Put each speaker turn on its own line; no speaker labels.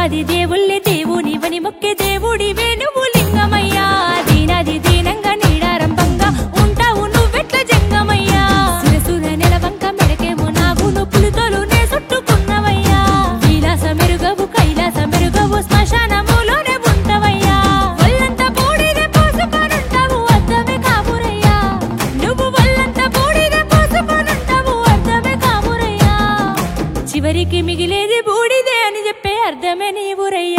దేవాది దేవుళ్ళే దేవునివని మొక్కే దేవుడి వేణువు లింగమయ్యా దీనాది దీనంగా నీడారంభంగా ఉంటావు నువ్వెట్ల జంగమయ్యా శిరసున నెలవంక మెడకేమో నాగును పులితోలు నే చుట్టుకున్నవయ్యా విలాస మెరుగవు కైలాస మెరుగవు శ్మశానములోనే ఉంటవయ్యా ఒళ్ళంతా బూడిద పోసుకొనుంటావు అర్థమే కామురయ్యా నువ్వు ఒళ్ళంతా బూడిద పోసుకొనుంటావు అర్థమే కామురయ్యా చివరికి మిగిలేది బూడిదే అని చెప్పే అర్థమే నీవురయ్యా